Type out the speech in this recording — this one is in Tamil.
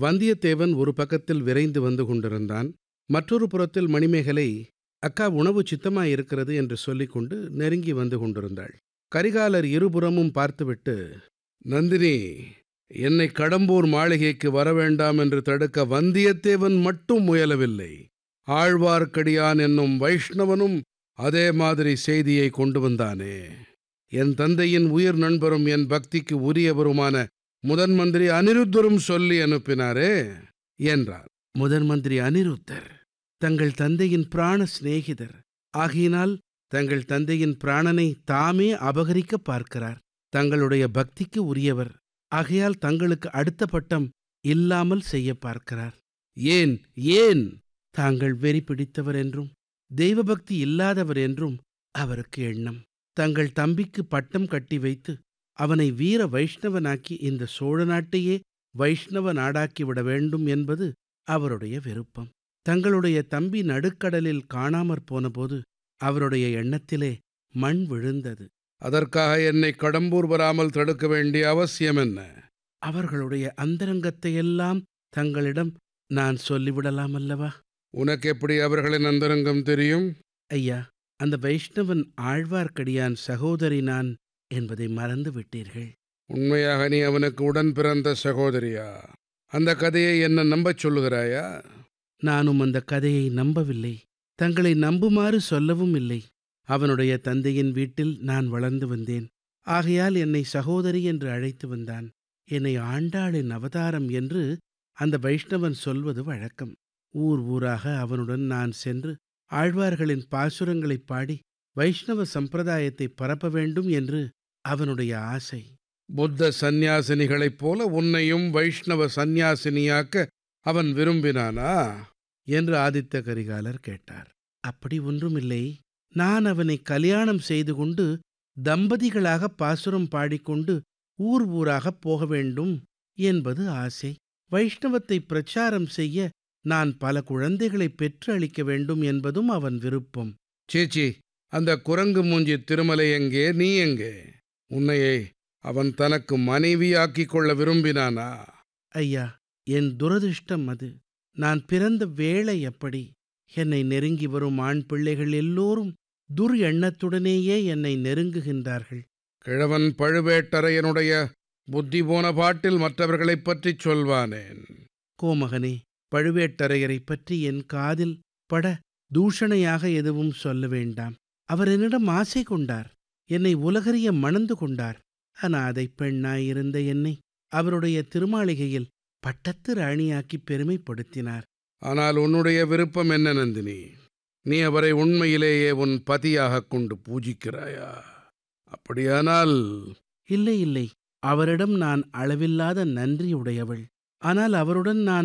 வந்தியத்தேவன் ஒரு பக்கத்தில் விரைந்து வந்து கொண்டிருந்தான் மற்றொரு புறத்தில் மணிமேகலை அக்கா உணவு சித்தமாயிருக்கிறது என்று சொல்லிக்கொண்டு நெருங்கி வந்து கொண்டிருந்தாள் கரிகாலர் இருபுறமும் பார்த்துவிட்டு நந்தினி என்னை கடம்பூர் மாளிகைக்கு வரவேண்டாம் என்று தடுக்க வந்தியத்தேவன் மட்டும் முயலவில்லை ஆழ்வார்க்கடியான் என்னும் வைஷ்ணவனும் அதே மாதிரி செய்தியை கொண்டு வந்தானே என் தந்தையின் உயிர் நண்பரும் என் பக்திக்கு உரியவருமான முதன் மந்திரி அனிருத்தரும் சொல்லி அனுப்பினாரே என்றார் முதன் மந்திரி அனிருத்தர் தங்கள் தந்தையின் பிராண சிநேகிதர் ஆகையினால் தங்கள் தந்தையின் பிராணனை தாமே அபகரிக்க பார்க்கிறார் தங்களுடைய பக்திக்கு உரியவர் ஆகையால் தங்களுக்கு அடுத்த பட்டம் இல்லாமல் செய்ய பார்க்கிறார் ஏன் ஏன் தாங்கள் வெறி பிடித்தவர் என்றும் தெய்வபக்தி இல்லாதவர் என்றும் அவருக்கு எண்ணம் தங்கள் தம்பிக்கு பட்டம் கட்டி வைத்து அவனை வீர வைஷ்ணவனாக்கி இந்த சோழ நாட்டையே வைஷ்ணவ நாடாக்கி விட வேண்டும் என்பது அவருடைய விருப்பம் தங்களுடைய தம்பி நடுக்கடலில் காணாமற் போனபோது அவருடைய எண்ணத்திலே மண் விழுந்தது அதற்காக என்னை கடம்பூர் வராமல் தடுக்க வேண்டிய அவசியம் என்ன அவர்களுடைய அந்தரங்கத்தையெல்லாம் தங்களிடம் நான் சொல்லிவிடலாம் அல்லவா உனக்கு எப்படி அவர்களின் அந்தரங்கம் தெரியும் ஐயா அந்த வைஷ்ணவன் ஆழ்வார்க்கடியான் சகோதரி நான் என்பதை மறந்து விட்டீர்கள் உண்மையாக நீ அவனுக்கு உடன் பிறந்த சகோதரியா அந்த கதையை என்ன நம்பச் சொல்லுகிறாயா நானும் அந்த கதையை நம்பவில்லை தங்களை நம்புமாறு சொல்லவும் இல்லை அவனுடைய தந்தையின் வீட்டில் நான் வளர்ந்து வந்தேன் ஆகையால் என்னை சகோதரி என்று அழைத்து வந்தான் என்னை ஆண்டாளின் அவதாரம் என்று அந்த வைஷ்ணவன் சொல்வது வழக்கம் ஊர் ஊராக அவனுடன் நான் சென்று ஆழ்வார்களின் பாசுரங்களைப் பாடி வைஷ்ணவ சம்பிரதாயத்தை பரப்ப வேண்டும் என்று அவனுடைய ஆசை புத்த சந்நியாசினிகளைப் போல உன்னையும் வைஷ்ணவ சந்நியாசினியாக்க அவன் விரும்பினானா என்று ஆதித்த கரிகாலர் கேட்டார் அப்படி ஒன்றுமில்லை நான் அவனை கல்யாணம் செய்து கொண்டு தம்பதிகளாக பாசுரம் பாடிக்கொண்டு ஊர் ஊராகப் போக வேண்டும் என்பது ஆசை வைஷ்ணவத்தை பிரச்சாரம் செய்ய நான் பல குழந்தைகளை பெற்று அளிக்க வேண்டும் என்பதும் அவன் விருப்பம் சேச்சி அந்த குரங்கு மூஞ்சி திருமலை எங்கே நீ எங்கே உன்னையே அவன் தனக்கு மனைவியாக்கிக் கொள்ள விரும்பினானா ஐயா என் துரதிர்ஷ்டம் அது நான் பிறந்த வேளை எப்படி என்னை நெருங்கி வரும் ஆண் பிள்ளைகள் எல்லோரும் துர் எண்ணத்துடனேயே என்னை நெருங்குகின்றார்கள் கிழவன் பழுவேட்டரையனுடைய புத்தி போன பாட்டில் மற்றவர்களைப் பற்றிச் சொல்வானேன் கோமகனே பழுவேட்டரையரைப் பற்றி என் காதில் பட தூஷணையாக எதுவும் சொல்ல வேண்டாம் அவர் என்னிடம் ஆசை கொண்டார் என்னை உலகறிய மணந்து கொண்டார் அனாதை பெண்ணாயிருந்த என்னை அவருடைய திருமாளிகையில் பட்டத்து ராணியாக்கி பெருமைப்படுத்தினார் ஆனால் உன்னுடைய விருப்பம் என்ன நந்தினி நீ அவரை உண்மையிலேயே உன் பதியாகக் கொண்டு பூஜிக்கிறாயா அப்படியானால் இல்லை இல்லை அவரிடம் நான் அளவில்லாத நன்றியுடையவள் ஆனால் அவருடன் நான்